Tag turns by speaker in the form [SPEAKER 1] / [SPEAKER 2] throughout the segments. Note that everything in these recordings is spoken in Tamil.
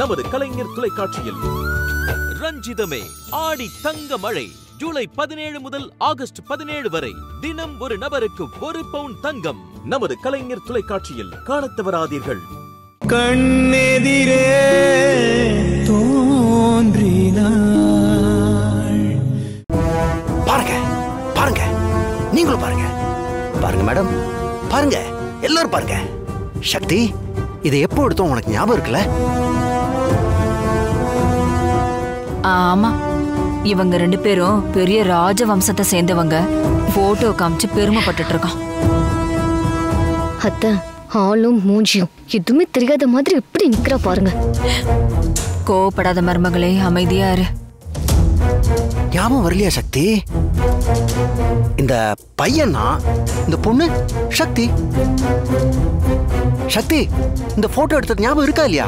[SPEAKER 1] நமது கலைஞர் தொலைக்காட்சியில் ரஞ்சிதமே ஆடி தங்க மழை ஜூலை பதினேழு முதல் ஆகஸ்ட் பதினேழு வரை தினம் ஒரு நபருக்கு ஒரு பவுன் தங்கம் நமது கலைஞர் தொலைக்காட்சியில் காணத் தவறாதீர்கள்
[SPEAKER 2] கண்ணெதிரே தோன்றினாள்
[SPEAKER 3] பாருங்க பாருங்க நீங்களும் பாருங்க பாருங்க மேடம் பாருங்க எல்லாரும் பாருங்க சக்தி இதை எப்போ எடுத்தோம் உனக்கு ஞாபகம் இருக்குல்ல
[SPEAKER 4] ஆமா இவங்க ரெண்டு பேரும் பெரிய ராஜ வம்சத்தை சேர்ந்தவங்க போட்டோ காமிச்சு பெருமைப்பட்டுட்டு இருக்கான்
[SPEAKER 5] அத்தை ஆளும் மூஞ்சியும் எதுவுமே தெரியாத மாதிரி எப்படி நிக்கிறா பாருங்க
[SPEAKER 4] கோவப்படாத மருமகளே அமைதியா இரு
[SPEAKER 3] ஞாபகம் வரலையா சக்தி இந்த பையனா இந்த பொண்ணு சக்தி சக்தி இந்த போட்டோ எடுத்தது ஞாபகம் இருக்கா இல்லையா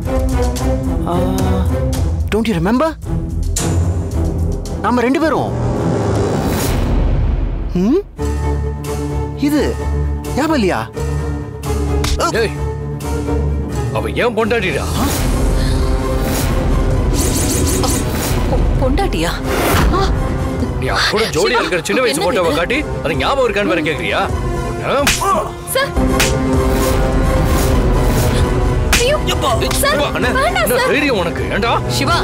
[SPEAKER 3] டோன்ட் யூ ரிமெம்பர் நாம ரெண்டு பேரும் ம்? இது ஞாபகம் இல்லையா
[SPEAKER 6] டேய் அவ ஏன் பொண்டாட்டிடா
[SPEAKER 4] பொண்டாட்டியா
[SPEAKER 6] நீ அவ கூட ஜோடியா இருக்கிற சின்ன வயசு போட்டோவை காட்டி அது ஞாபகம் இருக்கான்னு வேற கேக்குறியா உன்னை? அண்ணா, என்ன தைரியம் உனக்கு ஏண்டா
[SPEAKER 4] சிவா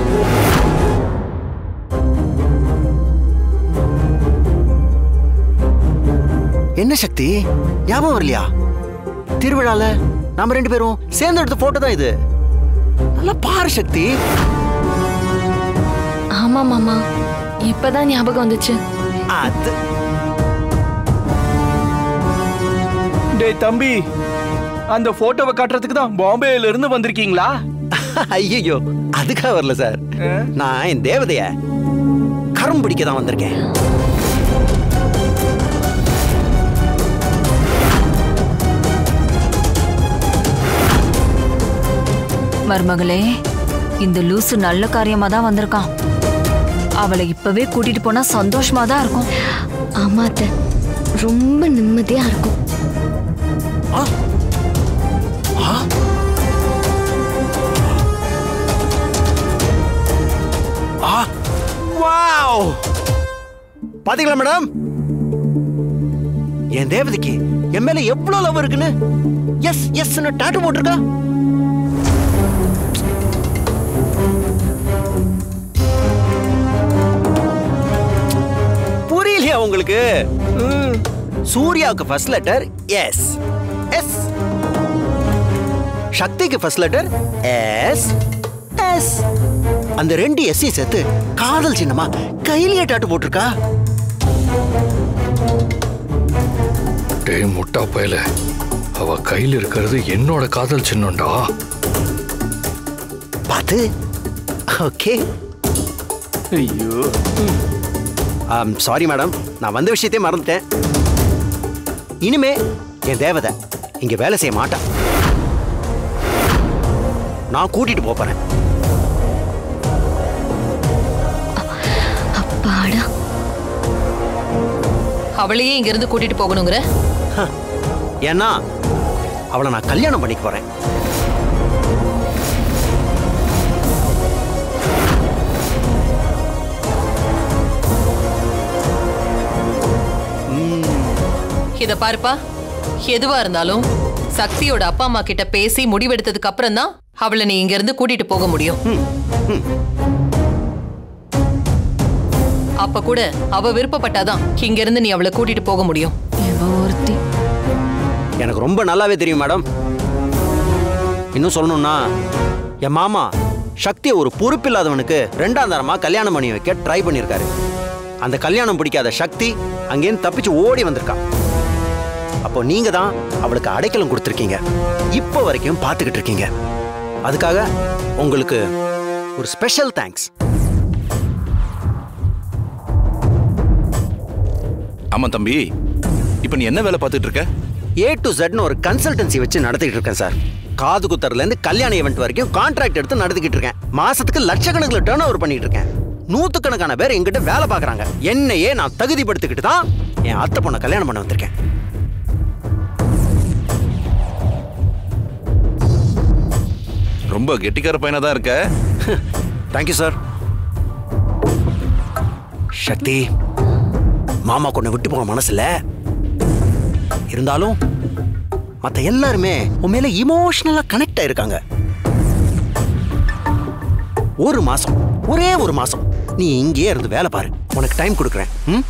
[SPEAKER 3] என்ன சக்தி ஞாபகம் வரலையா திருவிழால நாம ரெண்டு பேரும் சேர்ந்து எடுத்த போட்டோ தான் இது நல்லா பாரு சக்தி
[SPEAKER 5] ஆமா மாமா இப்பதான் ஞாபகம் வந்துச்சு
[SPEAKER 3] அது
[SPEAKER 2] டேய் தம்பி அந்த போட்டோவை காட்டுறதுக்கு தான் பாம்பேல இருந்து வந்திருக்கீங்களா
[SPEAKER 3] ஐயோ அதுக்காக வரல சார் நான் என் தேவதைய கரம் பிடிக்க தான் வந்திருக்கேன்
[SPEAKER 4] மருமகளே இந்த லூசு நல்ல காரியமா தான் வந்திருக்கான் அவளை இப்பவே கூட்டிட்டு போனா சந்தோஷமா தான் இருக்கும்
[SPEAKER 5] ஆமா அத்தை ரொம்ப நிம்மதியா இருக்கும்
[SPEAKER 3] வாவ் பாத்தீங்களா மேடம் என் தேவதைக்கு என் மேல எவ்வளவு லவ் இருக்குன்னு எஸ் எஸ் டாட்டு போட்டிருக்கா புரியலையா உங்களுக்கு ம். சூர்யாவுக்கு ஃபர்ஸ்ட் லெட்டர் எஸ் எஸ் சக்திக்கு ஃபர்ஸ்ட் லெட்டர் எஸ் எஸ் அந்த ரெண்டு எஸ்ஸை சேர்த்து காதல் சின்னமா கையிலேயே டாட்டு போட்டிருக்கா
[SPEAKER 6] டேய் முட்டா பயல அவ கையில இருக்கிறது என்னோட காதல் சின்னம்டா
[SPEAKER 3] பார்த்து ஓகே
[SPEAKER 2] ஐயோ
[SPEAKER 3] சாரி மேடம் நான் வந்த விஷயத்தையே மறந்துட்டேன் இனிமே என் தேவதை இங்க வேலை செய்ய மாட்டா நான் கூட்டிட்டு போப் போறேன்
[SPEAKER 5] அப்பாடா
[SPEAKER 7] அவளையே இங்க இருந்து கூட்டிட்டு போகணுங்கிற
[SPEAKER 3] ஏன்னா அவளை நான் கல்யாணம் பண்ணிக்க போறேன்
[SPEAKER 7] இத பாருப்பா எதுவா இருந்தாலும் சக்தியோட அப்பா அம்மா கிட்ட பேசி முடிவெடுத்ததுக்கு அப்புறம் தான் அவளை நீ இங்க இருந்து கூட்டிட்டு போக முடியும் அப்ப கூட அவ விருப்பப்பட்டாதான் இங்க இருந்து நீ அவளை கூட்டிட்டு போக முடியும்
[SPEAKER 4] இவ ஒருத்தி
[SPEAKER 3] எனக்கு ரொம்ப நல்லாவே தெரியும் மேடம் இன்னும் சொல்லணும்னா என் மாமா சக்தியை ஒரு பொறுப்பில்லாதவனுக்கு ரெண்டாம் தரமா கல்யாணம் பண்ணி வைக்க ட்ரை பண்ணியிருக்காரு அந்த கல்யாணம் பிடிக்காத சக்தி அங்கேருந்து தப்பிச்சு ஓடி வந்திருக்கா அப்போ நீங்க தான் அவளுக்கு அடைக்கலம் கொடுத்துருக்கீங்க இப்போ வரைக்கும் பார்த்துக்கிட்டு இருக்கீங்க அதுக்காக உங்களுக்கு ஒரு ஸ்பெஷல் தேங்க்ஸ்
[SPEAKER 8] ஆமா தம்பி இப்ப நீ என்ன வேலை பார்த்துட்டு இருக்க
[SPEAKER 3] ஏ டு ஜெட்னு ஒரு கன்சல்டன்சி வச்சு நடத்திக்கிட்டு இருக்கேன் சார் காது குத்தர்ல இருந்து கல்யாண ஈவெண்ட் வரைக்கும் கான்ட்ராக்ட் எடுத்து நடத்திக்கிட்டு இருக்கேன் மாசத்துக்கு லட்சக்கணக்கில் டேர்ன் ஓவர் பண்ணிட்டு இருக்கேன் நூத்துக்கணக்கான பேர் எங்கிட்ட வேலை பார்க்கறாங்க என்னையே நான் தகுதிப்படுத்திக்கிட்டு தான் என் அத்தை பொண்ணை கல்யாணம் பண்ண வந்திருக்கேன்
[SPEAKER 8] ரொம்ப கெட்டிக்கார பையனா தான் இருக்க
[SPEAKER 3] தேங்க்யூ சார் சக்தி மாமா கொண்டு விட்டு போன மனசுல இருந்தாலும் மத்த எல்லாருமே உன் மேல இமோஷனலா கனெக்ட் ஆயிருக்காங்க ஒரு மாசம் ஒரே ஒரு மாசம் நீ இங்கேயே இருந்து வேலை பாரு உனக்கு டைம் கொடுக்குறேன் ம்?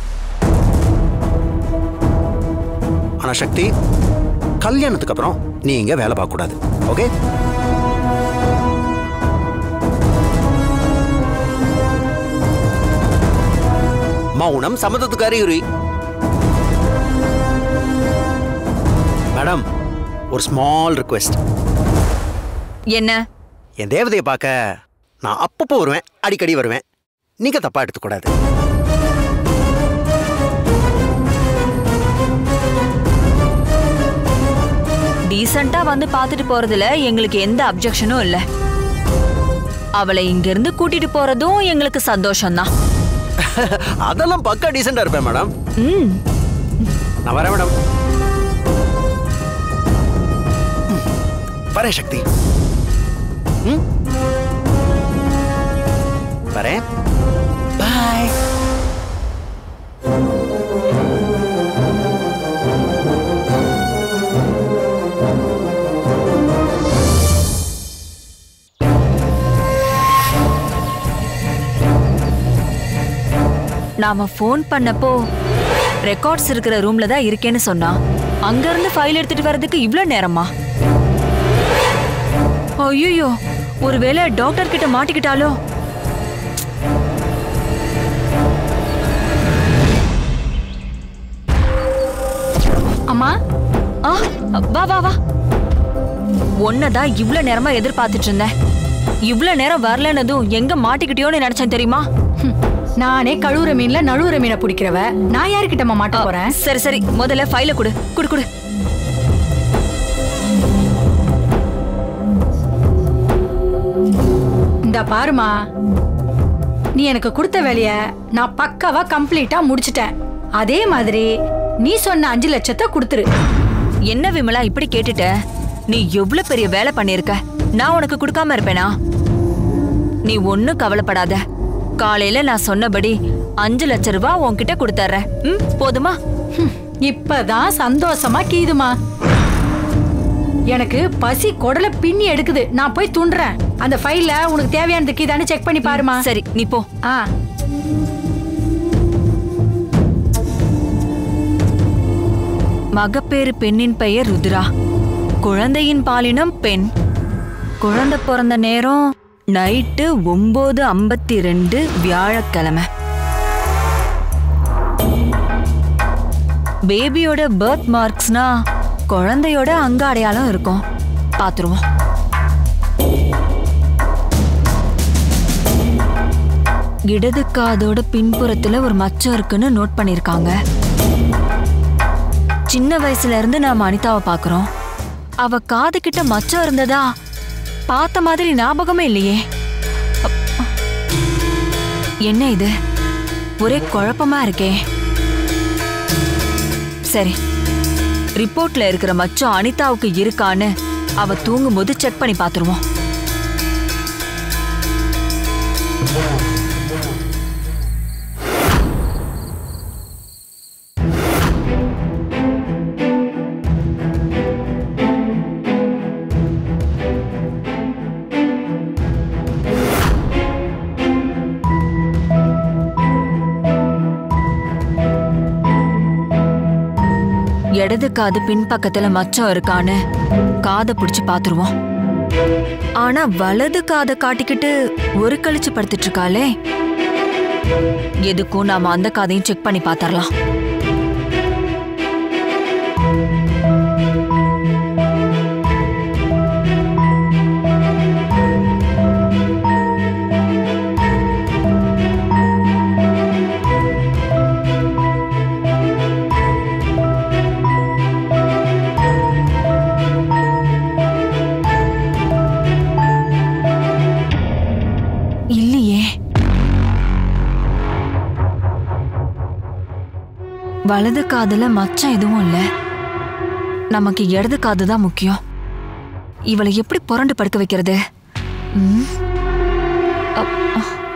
[SPEAKER 3] ஆனா சக்தி கல்யாணத்துக்கு அப்புறம் நீ இங்க வேலை பார்க்க கூடாது ஓகே மௌனம் சம்மதத்துக்கு அறிகுறி மேடம் ஒரு ஸ்மால் ரிக்வெஸ்ட்
[SPEAKER 4] என்ன
[SPEAKER 3] என் தேவதையை பார்க்க நான் அப்பப்போ வருவேன் அடிக்கடி வருவேன் நீங்க தப்பா எடுத்துக்கூடாது
[SPEAKER 4] டீசெண்டா வந்து பார்த்துட்டு போறதுல எங்களுக்கு எந்த அப்ஜெக்ஷனும் இல்ல அவளை இங்க இருந்து கூட்டிட்டு போறதும் எங்களுக்கு சந்தோஷம்தான்
[SPEAKER 3] அதெல்லாம் பக்கா டீசெண்டா இருப்பேன் மேடம்
[SPEAKER 4] ம்
[SPEAKER 3] நான் வரேன் மேடம் ம், வரேன் சக்தி ம்? வரேன் பாய்
[SPEAKER 4] நாம ஃபோன் பண்ணப்போ ரெக்கார்ட்ஸ் இருக்கிற ரூம்ல தான் இருக்கேன்னு சொன்னா அங்க இருந்து ஃபைல் எடுத்துட்டு வர்றதுக்கு இவ்ளோ நேரமா ஐயோ ஒருவேளை டாக்டர் கிட்ட மாட்டிக்கிட்டாலோ
[SPEAKER 5] அம்மா
[SPEAKER 4] ஆ வா வா வா ஒன்னதான் இவ்ளோ நேரமா எதிர்பார்த்துட்டு இருந்தேன் இவ்ளோ நேரம் வரலன்னதும் எங்க மாட்டிக்கிட்டியோன்னு நினைச்சேன் தெரியுமா
[SPEAKER 9] ஹம், நானே கழுவுற மீன்ல நழுவுற மீனை பிடிக்கிறவ நான் யாருக்கிட்டம்மா மாட்ட போறேன்
[SPEAKER 4] சரி சரி முதல்ல ஃபைல கொடு குடு குடு
[SPEAKER 9] இந்த பாருமா நீ எனக்கு கொடுத்த வேலைய நான் பக்காவா கம்ப்ளீட்டா முடிச்சிட்டேன் அதே மாதிரி நீ சொன்ன அஞ்சு லட்சத்தை கொடுத்துரு
[SPEAKER 4] என்ன விமலா இப்படி கேட்டுட்ட நீ எவ்வளவு பெரிய வேலை பண்ணிருக்க நான் உனக்கு கொடுக்காம இருப்பேனா நீ ஒண்ணும் கவலைப்படாத காலையில நான் சொன்னபடி அஞ்சு லட்ச ரூபாய் உன்கிட்ட கொடுத்துட்றேன் ம் போதுமா
[SPEAKER 9] ஹம், இப்பதான் சந்தோஷமா கீதுமா எனக்கு பசி குடல பின்னி எடுக்குது நான் போய் துண்டுறேன் அந்த ஃபைல்ல உனக்கு தேவையானது கீதானு செக் பண்ணி பாருமா
[SPEAKER 4] சரி நீ போ
[SPEAKER 9] ஆ
[SPEAKER 4] மகப்பேறு பெண்ணின் பெயர் ருத்ரா குழந்தையின் பாலினம் பெண் குழந்தை பிறந்த நேரம் நைட்டு ஒன்பது ஐம்பத்தி ரெண்டு வியாழக்கிழமை பேபியோட பர்த் மார்க்ஸ்னா குழந்தையோட அங்க அடையாளம் இருக்கும் பாத்துருவோம் இடது காதோட பின்புறத்துல ஒரு மச்சம் இருக்குன்னு நோட் பண்ணிருக்காங்க சின்ன வயசுல இருந்து நாம அனிதாவை பாக்குறோம் அவ காது கிட்ட மச்சம் இருந்ததா பார்த்த மாதிரி ஞாபகமே இல்லையே அப்- என்ன இது ஒரே குழப்பமா இருக்கே சரி ரிப்போர்ட்ல இருக்கிற மச்சம் அனிதாவுக்கு இருக்கான்னு அவ தூங்கும்போது செக் பண்ணி பார்த்துருவோம் இடது காது பின்பக்கத்துல மச்சம் இருக்கான்னு காதை பிடிச்சு பாத்துருவோம் ஆனா வலது காதை காட்டிக்கிட்டு ஒரு கழிச்சு படுத்துட்டு இருக்காளே எதுக்கும் நாம அந்த காதையும் செக் பண்ணி பாத்திரலாம் இல்லையே வலது காதுல மச்சம் எதுவும் இல்ல நமக்கு இடது காது தான் முக்கியம் இவளை எப்படி புரண்டு படுக்க வைக்கிறது ம். அப்-